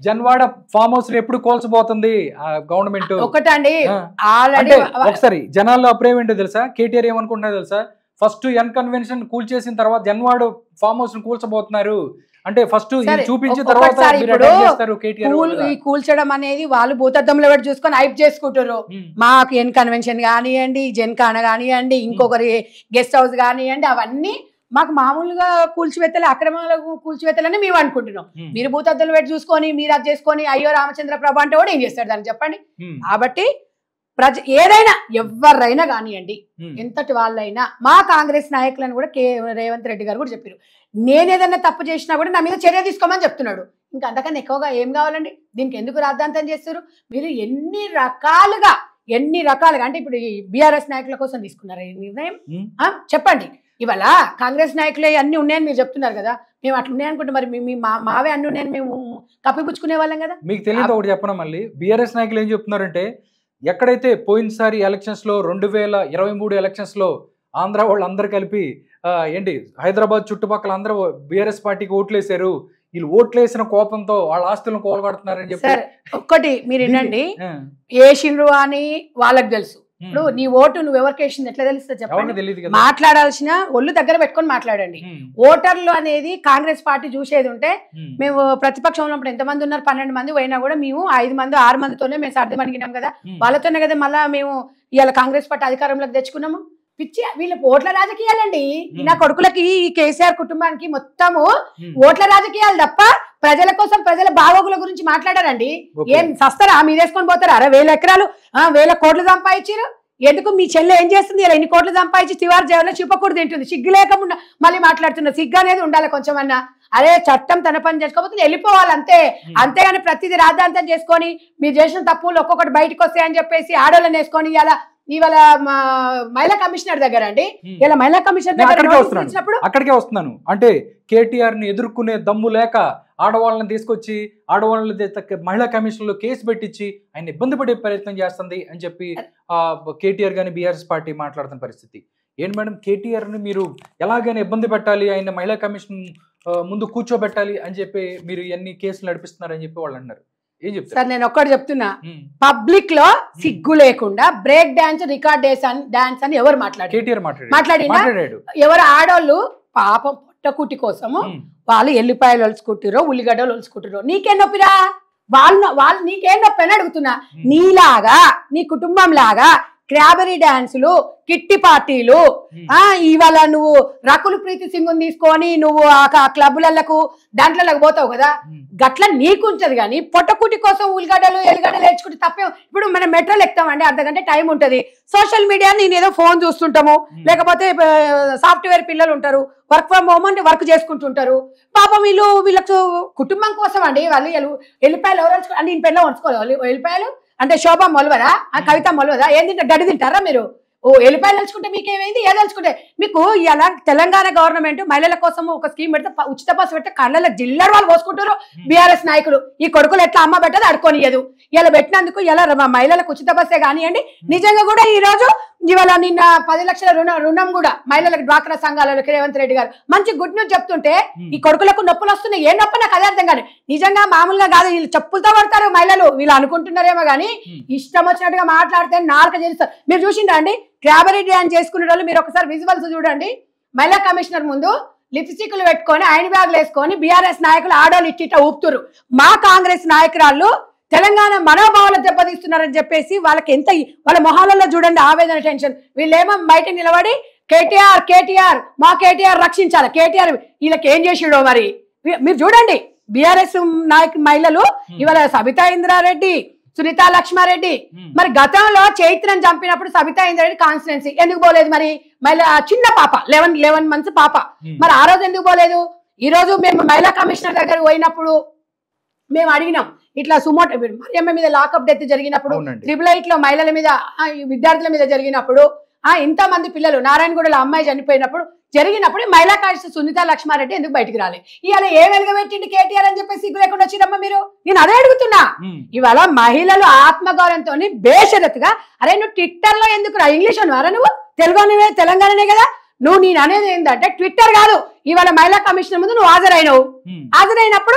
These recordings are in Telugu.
జన్వాడ ఫామ్ హౌస్ ఎప్పుడు కోల్చబోతుంది గవర్నమెంట్ ఒకటండి ఆ. ఆల్రెడీ అంటే ఒకసారి జనాల్లో అప్పుడేమేంటో తెలుసా కేటీఆర్ ఏమనుకుంటున్నారో తెలుసా ఫస్ట్ ఎన్ కన్వెన్షన్ కూల్చేసిన తర్వాత జన్వాడ ఫామ్ హౌస్ ను కూల్చబోతున్నారు అంటే ఫస్ట్ సరే, చూపించిన ఒక్- తర్వాత ఒక్కసారి మీరు ఇప్పుడు attack చేస్తారు కేటీఆర్ కూల్ ఈ కూల్చడం అనేది వాళ్ళు భూతద్దంలో పెట్టి చూసుకొని హైప్ చేసుకుంటారు మాకు ఎన్ కన్వెన్షన్ కానివ్వండి జెన్కాన కానివ్వండి ఇంకొకరి గెస్ట్ హౌస్ కానివ్వండి అవన్నీ మాకు మామూలుగా కూల్చివేతలు అక్రమాల కూల్చివేతలని మేము అనుకుంటున్నాం మీరు భూతద్దలు పెట్టి చూసుకొని మీరు అది చేసుకొని అయ్యో రామచంద్ర ప్రభు అంటే కూడా ఏం చేస్తాడు దాన్ని చెప్పండి కాబట్టి ప్రజ ఏదైనా ఎవరైనా కానివ్వండి ఎంతటి వాళ్ళైనా మా కాంగ్రెస్ నాయకులను కూడా కే రేవంత్ రెడ్డి గారు కూడా చెప్పారు నేను ఏదైనా తప్పు చేసినా కూడా నా మీద చర్య తీసుకోమని చెప్తున్నాడు ఇంకా అంతకన్నా ఎక్కువగా ఏం కావాలండి దీనికి ఎందుకు రాద్ధాంతం చేస్తారు మీరు ఎన్ని రకాలుగా ఎన్ని రకాలుగా అంటే ఇప్పుడు ఈ బీఆర్ఎస్ నాయకుల కోసం తీసుకున్నారు ఈ నిర్ణయం ఆ, చెప్పండి ఇవాళ కాంగ్రెస్ నాయకులే అన్ని ఉన్నాయని మీరు చెప్తున్నారు కదా మేము అట్లా ఉన్నాయనుకుంటే మరి మీ- మీ మా- మావే అన్ని ఉన్నాయని మేము కప్పిపుచ్చుకునే వాళ్ళం కదా మీకు తెలియదు ఒకటి చెప్పడం మళ్ళీ బీఆర్ఎస్ నాయకులు ఏం చెప్తున్నారంటే ఎక్కడైతే పోయినసారి ఎలక్షన్స్ లో రెండు వేల ఇరవై మూడు ఎలక్షన్స్ లో ఆంధ్ర వాళ్ళు అందరు కలిపి ఆ, ఏంటి హైదరాబాద్ చుట్టుపక్కల అందరూ బీఆర్ఎస్ పార్టీకి ఓట్లేశారు వీళ్ళు ఓట్లేసిన కోపంతో వాళ్ళ ఆస్తులను కోలగొడుతున్నారని చెప్పి సరే ఒక్కటి మీరు వినండి ఆ, వేసిండ్రు అని వాళ్ళకి తెలుసు ఇప్పుడు నీ ఓటు నువ్వు ఎవరికి వేసింది ఎట్లా తెలుస్తుంది ఎవరికి చెప్పండి తెలియదు కదా మాట్లాడాల్సిన ఒళ్ళు దగ్గర పెట్టుకొని మాట్లాడండి ఉమ్, ఓటర్లు అనేది కాంగ్రెస్ పార్టీ చూసేది ఉంటే ఉమ్, మేము ప్రతిపక్షంలో ఉన్నప్పుడు ఎంతమంది ఉన్నారు పన్నెండు మంది పోయినా కూడా మేము ఐదు మంది ఆరు మందితోనే మేము సర్ది మణిగినాం కదా ఉమ్. వాళ్ళతోనే కదా మళ్ళా మేము ఇవాళ కాంగ్రెస్ పార్టీ అధికారంలోకి తెచ్చుకున్నాము పిచ్చి వీళ్ళ ఓట్ల రాజకీయాలండి ఈ నా కొడుకులకి ఈ కేసీఆర్ కుటుంబానికి మొత్తము ఉమ్, ఓట్ల రాజకీయాలు తప్ప ప్రజల కోసం ప్రజల బాగోగుల గురించి మాట్లాడారండి ఓకే. ఏం సస్తారా మీదేసుకొని పోతారా అరే వేల ఎకరాలు ఆ, వేల కోట్లు సంపాదించారు ఎందుకు మీ చెల్లె ఏం చేస్తుంది ఇలా ఎన్ని కోట్లు సంపాదించి తివారు జేవలో చిప్పకూడదు తింటుంది సిగ్గు లేకుండా మళ్ళీ మాట్లాడుతున్నా సిగ్గు అనేది ఉండాలి కొంచెం అన్నా అరే చట్టం తన పని చేసుకోకపోతే వెళ్ళిపోవాలి అంతే ఉమ్. అంతేగాని ప్రతిదీ రాద్ధాంతం చేసుకొని మీరు చేసిన తప్పులు ఒక్కొక్కటి బయటకు వస్తాయని చెప్పేసి ఆడోళ్ళని వేసుకొని ఇలా ఇవాళ మా మహిళా కమిషనర్ దగ్గర అండి ఉమ్. ఇలా మహిళా కమిషనర్ నేను దగ్గర అక్కడికే notice వస్తున్నాను. ఇచ్చినప్పుడు అక్కడికే వస్తున్నాను అంటే కేటీఆర్ ని ఎదుర్కొనే దమ్ము లేక ఆడవాళ్ళని తీసుకొచ్చి ఆడవాళ్ళని దే- మహిళా కమిషన్ లో కేసు పెట్టించి ఆయన ఇబ్బంది పడే ప్రయత్నం చేస్తుంది అని చెప్పి ఆ కేటీఆర్ గాని బీఆర్ఎస్ పార్టీ మాట్లాడుతున్న పరిస్థితి ఏంటి మేడం కేటీఆర్ ని మీరు ఎలాగైనా ఇబ్బంది పెట్టాలి ఆయన మహిళా కమిషన్ ఆ, ముందు కూర్చోబెట్టాలి అని చెప్పి మీరు ఎన్ని కేసులు నడిపిస్తున్నారని చెప్పి వాళ్ళు అన్నారు ఏం చెప్తారు సార్ నేను ఒక్కటి చెప్తున్నా ఉమ్. పబ్లిక్ లో సిగ్గు లేకుండా బ్రేక్ డాన్స్ రికార్డ్ డాన్స్ అని డాన్స్ అని ఎవరు మాట్లాడారు కేటీఆర్ మాట్లాడాడు మాట్లాడినా మాట్లాడాడు ఎవరు ఆడోళ్ళు పాపం పుట్టకుటి కోసము ఉమ్. వాళ్ళు ఎల్లిపాయలు ఒలుచుకుంటారో ఉల్లిగడ్డలు ఒలుచుకుంటారో నీకేం నొప్పిరా వాళ్ళు వాళ్ళు నీకేం నొప్పి అని అడుగుతున్నా ఉమ్. నీలాగా నీ కుటుంబం లాగా క్రాబరీ డాన్సులు కిట్టి పార్టీలు ఉమ్. ఆ ఇవాళ నువ్వు రకులు ప్రీతి సింగ్ తీసుకొని నువ్వు ఆ క- క్లబ్బులకు దాంట్లోకి పోతావు కదా ఉమ్. గట్ల నీకుంటది కానీ పొట్టకుటి కోసం ఉల్లిగడ్డలు ఎల్లిగడ్డలు నేర్చుకుంటే తప్పే ఇప్పుడు మనం మెట్రోలు ఎక్కుతామండి అర్ధ గంట టైం ఉంటది సోషల్ మీడియా నేను ఏదో ఫోన్ చూస్తుంటాము ఉమ్. లేకపోతే సాఫ్ట్వేర్ పిల్లలు ఉంటారు వర్క్ ఫ్రమ్ హోమ్ అంటే వర్క్ చేసుకుంటుంటారు పాపం వీళ్ళు వీళ్ళకు కుటుంబం కోసం అండి వాళ్ళు వీళ్ళు ఎల్లిపాయలు ఎవరు వంచుకో- అంటే నేను పెళ్ళ వంచుకోవాలి ఎల్లిపాయలు అంటే శోభ మొలవరా ఆ కవిత మొలవదా ఏం తింటారు గడి తింటారా మీరు ఓ ఎల్లిపాయలు తెలుసుకుంటే మీకేమైంది ఏది తెలుసుకుంటే మీకు ఇలా తెలంగాణ గవర్నమెంట్ మహిళల కోసం ఒక స్కీమ్ పెడితే ప- ఉచిత బస్సు పెడితే కళ్ళలో జిల్లర్ వాళ్ళు పోసుకుంటారు బీఆర్ఎస్ నాయకులు ఈ కొడుకులు ఎట్లా అమ్మ పెట్టదు అడుకోనియదు ఇలా పెట్టినందుకు ఇలా ర- మహిళలకు ఉచిత బస్సే కానివ్వండి నిజంగా కూడా ఈ రోజు ఇవాళ నిన్న పది లక్షల రుణ రుణం కూడా మహిళలకు డ్వాక్రా సంఘాలకు రేవంత్ రెడ్డి గారు మంచి గుడ్ న్యూస్ చెప్తుంటే ఈ కొడుకులకు నొప్పులు వస్తున్నాయి ఏ నొప్పి నాకు అదే అర్థం కాదు నిజంగా మామూలుగా కాదు వీళ్ళు చెప్పులతో పడతారు మహిళలు వీళ్ళు అనుకుంటున్నారేమో కానీ Hmm. ఇష్టం వచ్చినట్టుగా మాట్లాడితే నాలుక చేస్తారు మీరు చూసిండ్రా అండి క్రాబరీ డ్యాన్స్ చేసుకునే వాళ్ళు మీరు ఒకసారి విజువల్స్ చూడండి మహిళా కమిషనర్ ముందు లిప్స్టిక్లు పెట్టుకొని ఆయన బ్యాగులు వేసుకొని బీఆర్ఎస్ నాయకులు ఆడోళ్ళు ఇట్టిట ఊపుతురు మా కాంగ్రెస్ నాయకురాళ్ళు తెలంగాణ మనోభావాలు దెబ్బతీస్తున్నారని చెప్పేసి వాళ్ళకి ఎంత వాళ్ళ మొహాలలో చూడండి ఆవేదన టెన్షన్ వీళ్ళేమో బయట నిలబడి కేటీఆర్ కేటీఆర్ మా కేటీఆర్ రక్షించాలి కేటీఆర్ వీళ్ళకి ఏం చేసిడో మరి మీ- మీరు చూడండి బీఆర్ఎస్ నాయకు మహిళలు ఇవాళ సబితా ఇంద్రారెడ్డి సునీత లక్ష్మారెడ్డి ఉమ్. మరి గతంలో చైత్రను చంపినప్పుడు సబితా ఇంద్రారెడ్డి కాన్స్టిట్యున్సీ ఎందుకు పోలేదు మరి మహిళ చిన్న పాప లెవెన్ లెవెన్ మంత్స్ పాప ఉమ్. మరి ఆ రోజు ఎందుకు పోలేదు ఈ రోజు మేము మహిళా కమిషనర్ దగ్గర పోయినప్పుడు మేము అడిగినాం ఇట్లా సుమోట్ మరియమ్మ మీద లాకప్ డెత్ జరిగినప్పుడు అవునండి ట్రిపుల్ ఎయిట్ లో మహిళల మీద ఆ, ఈ విద్యార్థుల మీద జరిగినప్పుడు ఆ ఇంత మంది పిల్లలు నారాయణగూడలో అమ్మాయి చనిపోయినప్పుడు జరిగినప్పుడు మహిళా కాశ సునీత లక్ష్మారెడ్డి ఎందుకు బయటికి రాలే ఇవాళ ఏ వెలుగబెట్టిండి కేటీఆర్ అని చెప్పి సిగ్గు లేకుండా వచ్చిరమ్మా మీరు నేను అదే అడుగుతున్నా ఉమ్. ఇవాళ మహిళలు ఆత్మగౌరవంతో బేషరతుగా అరే నువ్వు ట్విట్టర్ లో ఎందుకు రా ఇంగ్లీష్ అన్నారా నువ్వు తెలుగు తెలంగాణనే కదా నువ్వు నేను అనేది ఏంటంటే ట్విట్టర్ కాదు ఇవాళ మహిళా కమిషన్ ముందు నువ్వు హాజరైనవు ఉమ్. హాజరైనప్పుడు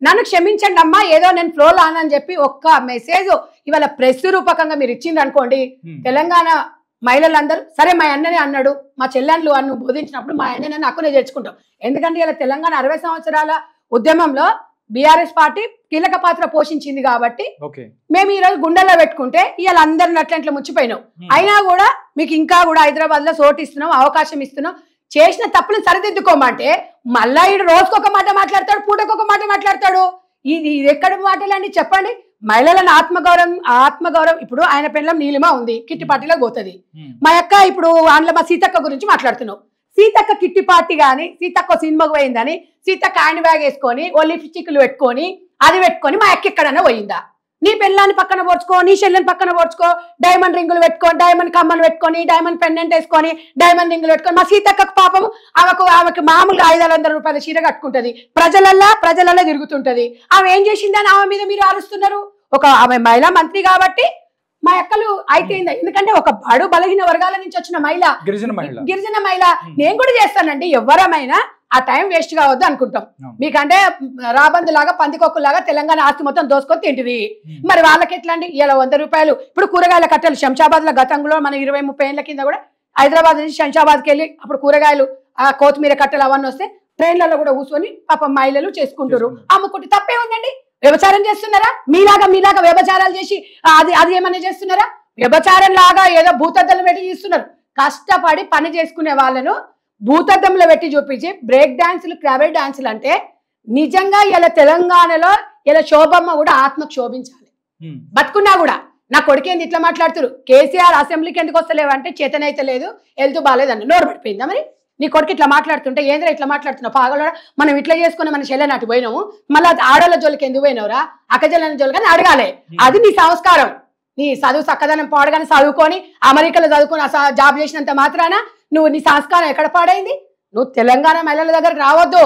నన్ను క్షమించండి అమ్మా ఏదో నేను ఫ్లోలో అని చెప్పి ఒక్క మెసేజ్ ఇవాళ ప్రెస్ రూపకంగా మీరు ఇచ్చింది అనుకోండి ఉమ్. తెలంగాణ మహిళలందరూ సరే మా అన్ననే అన్నాడు మా చెల్లెండ్లు అన్ను బోధించినప్పుడు మా అన్ననే హక్కునే చేర్చుకుంటాం ఎందుకంటే ఇలా తెలంగాణ అరవై సంవత్సరాల ఉద్యమంలో బీఆర్ఎస్ పార్టీ కీలక పాత్ర పోషించింది కాబట్టి ఓకే మేము ఈ రోజు గుండెల్లో పెట్టుకుంటే ఇవాళ అందరిని అట్లంట్లో ముచ్చిపోయినాం ఉమ్. అయినా కూడా మీకు ఇంకా కూడా హైదరాబాద్ లో సోటు ఇస్తున్నాం అవకాశం ఇస్తున్నాం చేసిన తప్పులు సరిదిద్దుకోమంటే మళ్ళా ఈడు రోజుకొక మాట మాట్లాడతాడు పూటకొక మాట మాట్లాడతాడు ఇది ఇది ఎక్కడ మాటలండి చెప్పండి మహిళలను ఆత్మగౌరవం ఆత్మగౌరవం ఇప్పుడు ఆయన పిల్లం నీలిమ ఉంది కిట్టి పార్టీలో పోతుంది ఉమ్. మా యొక్క ఇప్పుడు అందులో మా సీతక్క గురించి మాట్లాడుతున్నావు సీతక్క కిట్టి పార్టీ కానీ సీతక్క సినిమాకు పోయిందని సీతక్క హ్యాండ్ బ్యాగ్ వేసుకొని ఓ లిప్స్టిక్లు పెట్టుకొని అది పెట్టుకొని మా అక్క ఎక్కడన్నా పోయిందా నీ పెళ్ళాన్ని పక్కన పోర్చుకో నీ చెల్లెని పక్కన పోర్చుకో డైమండ్ రింగులు పెట్టుకొని డైమండ్ కమ్మలు పెట్టుకొని డైమండ్ పెండెంట్ వేసుకొని డైమండ్ రింగులు పెట్టుకొని మా సీతక్కకు పాపం ఆమెకు ఆమెకు మామూలుగా ఐదు వందల రూపాయల చీర కట్టుకుంటది ప్రజలల్లా ప్రజలల్లా తిరుగుతుంటది ఆమె ఏం చేసిందని ఆమె మీద మీరు ఆరుస్తున్నారు ఒక ఆమె మహిళా మంత్రి కాబట్టి మా అక్కలు అయితే ఎందుకంటే ఒక బడు బలహీన వర్గాల నుంచి వచ్చిన మహిళ గిరిజన మహిళ గిరిజన మహిళ Hmm. నేను కూడా చేస్తానండి ఎవరమైనా ఆ టైం వేస్ట్ కావద్దు అనుకుంటాం అవును. మీకంటే రాబందు లాగా పందికొక్కులాగా తెలంగాణ ఆస్తి మొత్తం దోసుకొని తింటివి ఉమ్. మరి వాళ్ళకి ఎట్లా అండి ఇలా వంద రూపాయలు ఇప్పుడు కూరగాయల కట్టలు శంషాబాద్ లో గతంలో మన ఇరవై ముప్పై ఏళ్ళ కింద కూడా హైదరాబాద్ నుంచి శంషాబాద్కి వెళ్ళి అప్పుడు కూరగాయలు ఆ కొత్తిమీర కట్టలు అవన్నీ వస్తే ట్రైన్లలో కూడా కూర్చొని పాపం మహిళలు చేసుకుంటారు చేసుకుంటారు. అమ్ముకుంటే తప్పే ఉందండి వ్యభచారం చేస్తున్నారా మీలాగా మీలాగా వ్యభచారాలు చేసి ఆ, అది అది ఏమన్నా చేస్తున్నారా వ్యభచారం లాగా ఏదో భూతద్దలు పెట్టి చేస్తున్నారు కష్టపడి పని చేసుకునే వాళ్ళను భూతద్దంలో పెట్టి చూపించి బ్రేక్ డాన్సులు క్రాబెట్ డాన్సులు అంటే నిజంగా ఇలా తెలంగాణలో ఇలా శోభమ్మ కూడా ఆత్మకు శోభించాలి ఉమ్. బతుకున్నా కూడా నా కొడుకేంది ఇట్లా మాట్లాడుతురు కేసీఆర్ అసెంబ్లీకి ఎందుకు వస్తలేవు అంటే చేతనైతే లేదు వెళ్తూ బాగాలేదండి నోరు పడిపోయిందా మరి నీ కొడుకు ఇట్లా మాట్లాడుతుంటే ఏంద్రా ఇట్లా మాట్లాడుతున్నావు పాగలో మనం ఇట్లా చేసుకుని మన చెల్లెని అటు పోయినాము మళ్ళీ ఆడోళ్ళ జోలికి ఎందుకు పోయినవురా అక్కజల్లని జోలికి అని అడగాలి అది నీ సంస్కారం నీ చదువు చక్కదనం పాడగానే చదువుకొని అమెరికాలో చదువుకొని అస- జాబ్ చేసినంత మాత్రాన నువ్వు నీ సంస్కారం ఎక్కడ పాడైంది నువ్వు తెలంగాణ మహిళల దగ్గరకు రావద్దు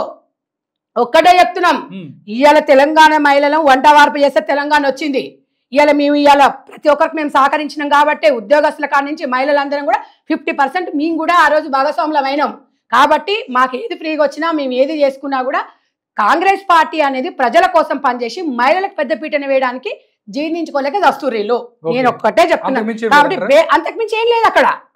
ఒక్కటే చెప్తున్నాం ఉమ్. ఇవాళ తెలంగాణ మహిళలను వంట వార్పు చేస్తే తెలంగాణ వచ్చింది ఇవాళ మేము ఇవాళ ప్రతి ఒక్కరికి మేము సహకరించినాం కాబట్టి ఉద్యోగస్తుల కాడ నుంచి మహిళలందరం కూడా ఫిఫ్టీ పర్సెంట్ మేము కూడా ఆ రోజు భాగస్వాములం అయినాం కాబట్టి మాకు ఏది ఫ్రీగా వచ్చినా మేము ఏది చేసుకున్నా కూడా కాంగ్రెస్ పార్టీ అనేది ప్రజల కోసం పనిచేసి మహిళలకు పెద్దపీటను వేయడానికి జీర్ణించుకోలేక దస్తూరీలు Okay. నేను ఒక్కటే చెప్తున్నాను అంతకుమించి ఏం కాబట్టి లేదంటారా? బే- అంతకుమించి ఏం లేదు అక్కడ